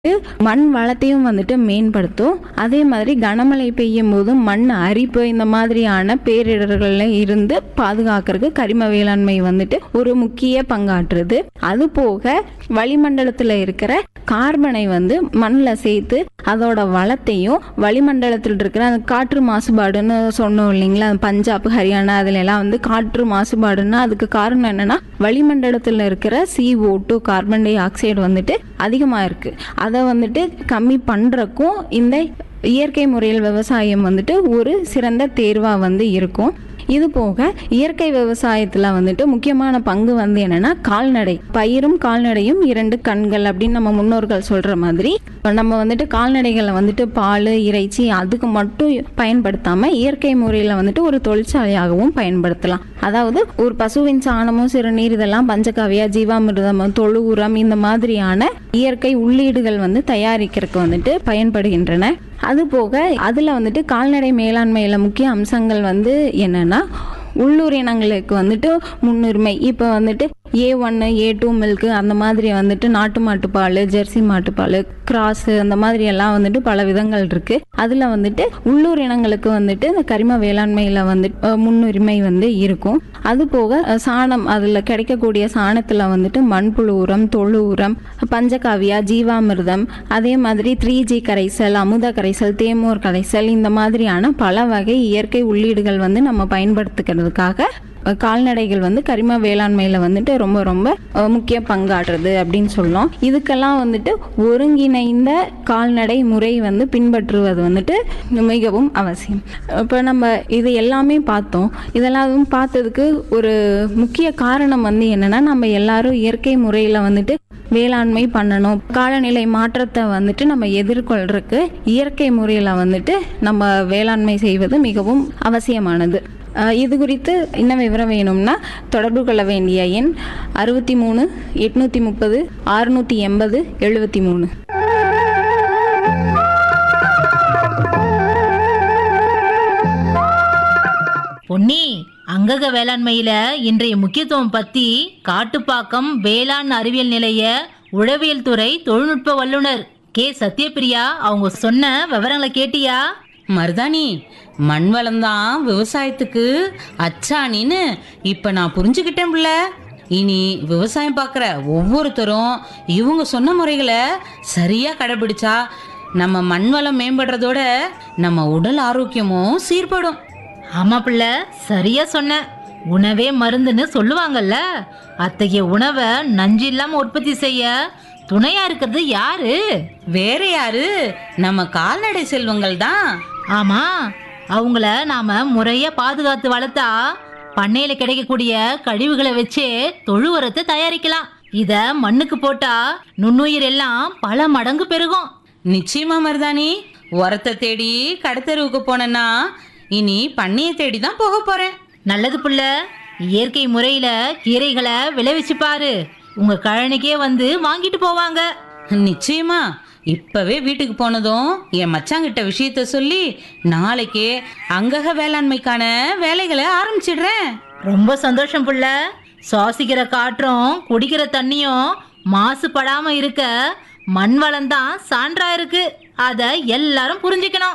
மண் வளத்தையும் வந்துட்டு மேம்படுத்தும் அதே மாதிரி கனமழை பெய்யும் போது மண் அரிப்பு இந்த மாதிரியான பேரிடர்கள்ல இருந்து பாதுகாக்கிறதுக்கு கரிம வேளாண்மை வந்துட்டு ஒரு முக்கிய பங்காற்றுது அது போக வளிமண்டலத்தில் இருக்கிற கார்பனை வந்து மண்ணில் சேர்த்து அதோட வளத்தையும் வளிமண்டலத்தில் இருக்கிற அந்த காற்று மாசுபாடுன்னு சொன்னோம் இல்லைங்களா பஞ்சாப் ஹரியானா அதுல எல்லாம் வந்து காற்று மாசுபாடுன்னா அதுக்கு காரணம் என்னன்னா வளிமண்டலத்தில் இருக்கிற CO2 two carbon di oxide வந்துட்டு அதிகமாக இருக்கு அதை வந்துட்டு கம்மி பண்ணுறக்கும் இந்த இயற்கை முறையில் விவசாயம் வந்துட்டு ஒரு சிறந்த தேர்வாக வந்து இருக்கும் இது போக இயற்கை விவசாயத்தில் வந்துட்டு முக்கியமான பங்கு வந்து என்னன்னா கால்நடை பயிரும் கால்நடையும் இரண்டு கண்கள் அப்படின்னு நம்ம முன்னோர்கள் சொல்ற மாதிரி இப்ப நம்ம வந்துட்டு கால்நடைகளை வந்துட்டு பால் இறைச்சி அதுக்கு மட்டும் பயன்படுத்தாம இயற்கை முறையில் வந்துட்டு ஒரு தொழிற்சாலையாகவும் பயன்படுத்தலாம் அதாவது ஒரு பசுவின் சாணமும் சிறுநீர் இதெல்லாம் பஞ்சகாவியா ஜீவாமிர்தம் தொழு உரம் இந்த மாதிரியான இயற்கை உள்ளீடுகள் வந்து தயாரிக்கிறதுக்கு வந்துட்டு பயன்படுகின்றன அது போக அதில் வந்துட்டு கால்நடை மேலாண்மையில் முக்கிய அம்சங்கள் வந்து என்னன்னா உள்ளூர் இனங்களுக்கு வந்துட்டு முன்னுரிமை இப்போ வந்துட்டு ஏ ஒன்று ஏ டூ மில்க்கு அந்த மாதிரி வந்துட்டு நாட்டு மாட்டுப்பால் ஜெர்சி மாட்டுப்பால் கிராஸு அந்த மாதிரி எல்லாம் வந்துட்டு பல விதங்கள் இருக்கு அதில் வந்துட்டு உள்ளூர் இனங்களுக்கு வந்துட்டு இந்த கரிம வேளாண்மையில் வந்துட்டு அஹ், முன்னுரிமை வந்து இருக்கும் அது போக அஹ், சாணம் அதில் கிடைக்கக்கூடிய சாணத்தில் வந்துட்டு மண்புழு உரம் தொழு உரம் பஞ்சகாவியா ஜீவாமிர்தம் அதே மாதிரி த்ரீ ஜி கரைசல் அமுத கரைசல் தேமூர் கரைசல் இந்த மாதிரியான பல வகை இயற்கை உள்ளீடுகள் வந்து நம்ம பயன்படுத்திக்கிறதுக்காக அஹ், கால்நடைகள் வந்து கரிம வேளாண்மையில் வந்துட்டு ரொம்ப ரொம்ப அஹ், முக்கிய பங்காற்றுறது அப்படின்னு சொல்லலாம் இதுக்கெல்லாம் வந்துட்டு ஒருங்கிணைந்த கால்நடை முறை வந்து பின்பற்றுவது வந்துட்டு மிகவும் அவசியம் இப்போ நம்ம இது எல்லாமே பார்த்தோம் இதெல்லாம் பார்த்ததுக்கு ஒரு முக்கிய காரணம் வந்து என்னன்னா நம்ம எல்லாரும் இயற்கை முறையில் வந்துட்டு வேளாண்மை பண்ணணும் காலநிலை மாற்றத்தை வந்துட்டு நம்ம எதிர்கொள்றதுக்கு இயற்கை முறையில் வந்துட்டு நம்ம வேளாண்மை செய்வது மிகவும் அவசியமானது அஹ் இது குறித்து இன்னும் விவரம் வேணும்னா தொடர்பு கொள்ள வேண்டிய எண் அறுபத்தி மூணு எட்நூற்றி முப்பது அறுநூற்றி எண்பது எழுபத்தி மூணு பொன்னி அங்கக வேளாண்மையில இன்றைய முக்கியத்துவம் பத்தி காட்டுப்பாக்கம் வேளாண் அறிவியல் நிலைய உழவியல் துறை தொழில்நுட்ப வல்லுனர் கே சத்யபிரியா அவங்க சொன்ன விவரங்களை கேட்டியா மருதாணி மண் வளம்தான் விவசாயத்துக்கு அச்சாணின்னு இப்ப நான் புரிஞ்சுக்கிட்டேன் புள்ள இனி விவசாயம் பார்க்குற ஒவ்வொருத்தரும் இவங்க சொன்ன முறைகளை சரியா கடைபிடிச்சா நம்ம மண் வளம் மேம்படுறதோட நம்ம உடல் ஆரோக்கியமும் சீர்படும் ஆமா பிள்ளை சரியா சொன்ன உணவே மருந்துன்னு சொல்லுவாங்கல்ல அத்தகைய உணவை நஞ்சு இல்லாம உற்பத்தி செய்ய துணையா இருக்கிறது யாரு வேற யாரு நம்ம கால்நடை செல்வங்கள் தான் ஆமா அவங்கள நாம முறையா பாதுகாத்து வளர்த்தா பண்ணையில கிடைக்கக்கூடிய கழிவுகளை வச்சே தொழு உரத்தை தயாரிக்கலாம் இத மண்ணுக்கு போட்டா நுண்ணுயிர் எல்லாம் பல மடங்கு பெருகும் நிச்சயமா மருதாணி உரத்தை தேடி கடத்தெருவுக்கு போனேன்னா இனி பண்ணையை தேடி தான் போக போறேன் நல்லது புள்ள இயற்கை முறையில கீரைகளை விளைவிச்சு பாரு உங்க கழனிக்கே வந்து வாங்கிட்டு போவாங்க நிச்சயமா இப்பவே வீட்டுக்கு போனதும் என் மச்சாங்கிட்ட விஷயத்த சொல்லி நாளைக்கே அங்கக வேளாண்மைக்கான வேலைகளை ஆரம்பிச்சிடுறேன் ரொம்ப சந்தோஷம் புள்ள சுவாசிக்கிற காற்றும் குடிக்கிற தண்ணியும் மாசுபடாம இருக்க மண் வளம் தான் சான்றா இருக்கு அத எல்லாரும் புரிஞ்சுக்கணும்